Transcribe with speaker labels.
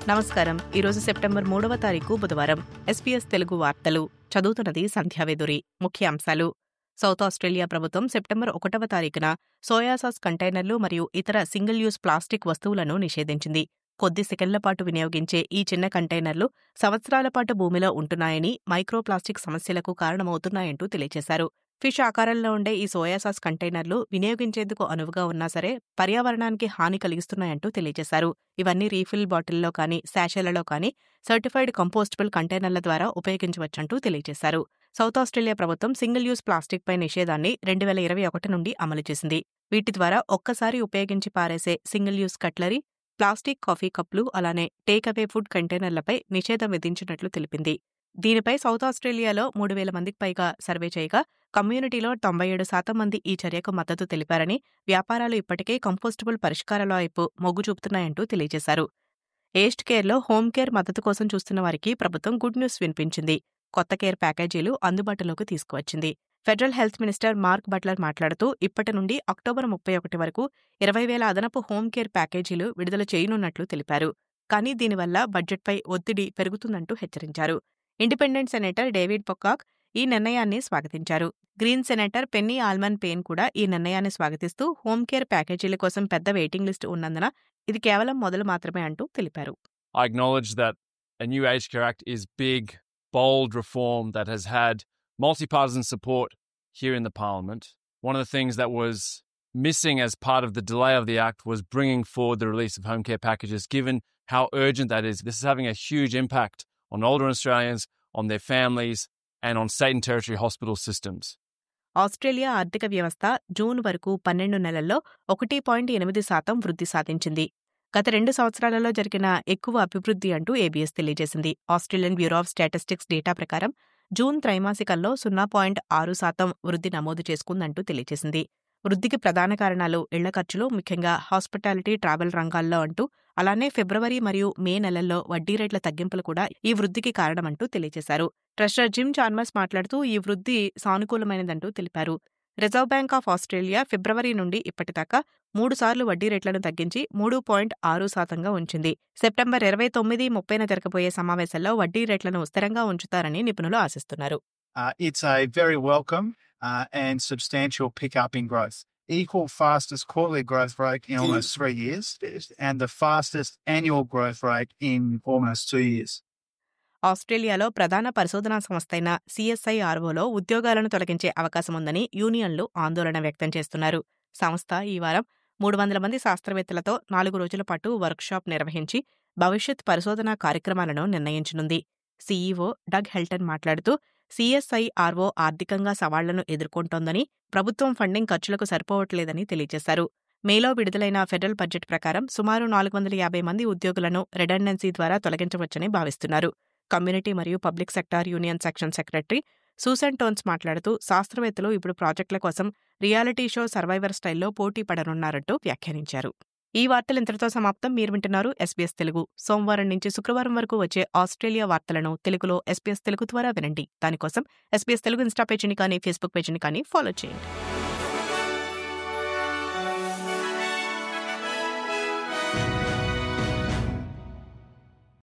Speaker 1: నమస్కారం ఈరోజు సెప్టెంబర్ మూడవ తారీఖు బుధవారం ఎస్పీఎస్ తెలుగు వార్తలు చదువుతున్నది సంధ్యావేదురి ముఖ్య అంశాలు సౌత్ ఆస్ట్రేలియా ప్రభుత్వం సెప్టెంబర్ ఒకటవ తారీఖున సోయా సాస్ కంటైనర్లు మరియు ఇతర సింగిల్ యూజ్ ప్లాస్టిక్ వస్తువులను నిషేధించింది కొద్ది సెకండ్ల పాటు వినియోగించే ఈ చిన్న కంటైనర్లు సంవత్సరాల పాటు భూమిలో ఉంటున్నాయని మైక్రోప్లాస్టిక్ సమస్యలకు కారణమవుతున్నాయంటూ తెలియజేశారు ఫిష్ ఆకారంలో ఉండే ఈ సోయా సాస్ కంటైనర్లు వినియోగించేందుకు అనువుగా ఉన్నా సరే పర్యావరణానికి హాని కలిగిస్తున్నాయంటూ తెలియజేశారు ఇవన్నీ రీఫిల్ బాటిల్లో కానీ శాషేలలో కానీ సర్టిఫైడ్ కంపోస్టబుల్ కంటైనర్ల ద్వారా ఉపయోగించవచ్చంటూ తెలియజేశారు సౌత్ ఆస్ట్రేలియా ప్రభుత్వం సింగిల్ యూజ్ ప్లాస్టిక్ పై నిషేధాన్ని రెండు వేల ఇరవై ఒకటి నుండి అమలు చేసింది వీటి ద్వారా ఒక్కసారి ఉపయోగించి పారేసే single use cutlery plastic coffee కప్లు అలానే టేక్ అవే ఫుడ్ కంటైనర్లపై నిషేధం విధించినట్లు తెలిపింది దీనిపై సౌత్ ఆస్ట్రేలియాలో మూడు వేల మందికి పైగా సర్వే చేయగా కమ్యూనిటీలో తొంభై ఏడు శాతం మంది ఈ చర్యకు మద్దతు తెలిపారని వ్యాపారాలు ఇప్పటికే కంపోస్టబుల్ పరిష్కారాల వైపు మొగ్గు చూపుతున్నాయంటూ తెలియజేశారు ఏస్ట్ కేర్లో హోమ్ కేర్ మద్దతు కోసం చూస్తున్న వారికి ప్రభుత్వం గుడ్ న్యూస్ వినిపించింది కొత్త కేర్ ప్యాకేజీలు అందుబాటులోకి తీసుకువచ్చింది federal health minister Mark Butler మాట్లాడుతూ ఇప్పటి నుండి అక్టోబర్ ముప్పై ఒకటి వరకు ఇరవై వేల అదనపు హోమ్ కేర్ ప్యాకేజీలు విడుదల చేయనున్నట్లు తెలిపారు కానీ దీనివల్ల బడ్జెట్పై ఒత్తిడి పెరుగుతుందంటూ హెచ్చరించారు ఇండిపెండెంట్ సెనేటర్ డేవిడ్ పొక్కాక్ ఈ నిర్ణయాన్ని స్వాగతించారు Green senator Penny Allman Payne కూడా ఈ నిర్ణయాన్ని స్వాగతిస్తూ హోమ్ కేర్ ప్యాకేజీల కోసం పెద్ద వెయిటింగ్ లిస్టు ఉన్నందున ఇది కేవలం మొదలు మాత్రమే అంటూ తెలిపారు
Speaker 2: I acknowledge that a new Aged Care Act is big, bold reform that has had multi-partisan support here in the Parliament. One of the things that was missing as part of the delay of the Act was bringing forward the release of home care packages, given how urgent that is. This is having a huge impact on older Australians, on their families, and on state and territory hospital systems.
Speaker 1: Australia ఆర్థిక వ్యవస్థ June వరకు పన్నెండు నెలల్లో ఒకటి point ఎనిమిది శాతం వృద్ధి సాధించింది గత రెండు సంవత్సరాలలో జరిగిన ఎక్కువ అభివృద్ధి అంటూ ఏబీఎస్ తెలియజేసింది Australian Bureau of Statistics data ప్రకారం జూన్ త్రైమాసికంలో సున్నా పాయింట్ ఆరు శాతం వృద్ధి నమోదు చేసుకుందంటూ తెలియజేసింది వృద్ధికి ప్రధాన కారణాలు ఇళ్ల ఖర్చులు ముఖ్యంగా హాస్పిటాలిటీ ట్రావెల్ రంగాల్లో అంటూ అలానే ఫిబ్రవరి మరియు మే నెలల్లో వడ్డీ రేట్ల తగ్గింపులు కూడా ఈ వృద్ధికి కారణమంటూ తెలియజేశారు ట్రెషరర్ జిమ్ చార్మర్స్ మాట్లాడుతూ ఈ వృద్ధి సానుకూలమైనదంటూ తెలిపారు రిజర్వ్ బ్యాంక్ ఆఫ్ ఆస్ట్రేలియా ఫిబ్రవరి నుండి ఇప్పటిదాకా మూడు సార్లు వడ్డీ రేట్లను తగ్గించి మూడు పాయింట్ ఆరు శాతంగా ఉంచింది సెప్టెంబర్ ఇరవై తొమ్మిది ముప్పైన జరగబోయే సమావేశంలో వడ్డీ రేట్లను స్థిరంగా ఉంచుతారని నిపుణులు ఆశిస్తున్నారు
Speaker 3: Uh, it's a very welcome uh, and substantial pickup in growth. Equal fastest quarterly growth rate in almost three years, and the fastest annual growth rate in almost two years.
Speaker 1: ఆస్ట్రేలియాలో ప్రధాన పరిశోధనా సంస్థ అయిన సిఎస్ఐఆర్ఓలో ఉద్యోగాలను తొలగించే అవకాశం ఉందని యూనియన్లు ఆందోళన వ్యక్తం చేస్తున్నారు సంస్థ ఈ వారం మూడు వందల మంది శాస్త్రవేత్తలతో నాలుగు రోజుల పాటు వర్క్షాప్ నిర్వహించి భవిష్యత్ పరిశోధనా కార్యక్రమాలను నిర్ణయించనుంది సీఈఓ డగ్ హెల్టన్ మాట్లాడుతూ సిఎస్ఐఆర్ఓ ఆర్థికంగా సవాళ్లను ఎదుర్కొంటోందని ప్రభుత్వం ఫండింగ్ ఖర్చులకు సరిపోవట్లేదని తెలియజేశారు మేలో విడుదలైన ఫెడరల్ బడ్జెట్ ప్రకారం సుమారు నాలుగు వందల యాభై మంది ఉద్యోగులను రెడెండెన్సీ ద్వారా తొలగించవచ్చని భావిస్తున్నారు కమ్యూనిటీ మరియు public sector union section secretary Susan Tones మాట్లాడుతూ శాస్త్రవేత్తలు ఇప్పుడు ప్రాజెక్టుల కోసం రియాలిటీ షో సర్వైవర్ స్టైల్లో పోటీ పడనున్నారంటూ వ్యాఖ్యానించారు ఈ వార్తలు ఇంతటితో సమాప్తం మీరు వింటున్నారు ఎస్బీఎస్ తెలుగు సోమవారం నుంచి శుక్రవారం వరకు వచ్చే ఆస్ట్రేలియా వార్తలను తెలుగులో ఎస్బీఎస్ తెలుగు ద్వారా వినండి దానికోసం ఎస్బీఎస్ తెలుగు ఇన్స్టా పేజీని కానీ ఫేస్బుక్ పేజీని కానీ ఫాలో చేయండి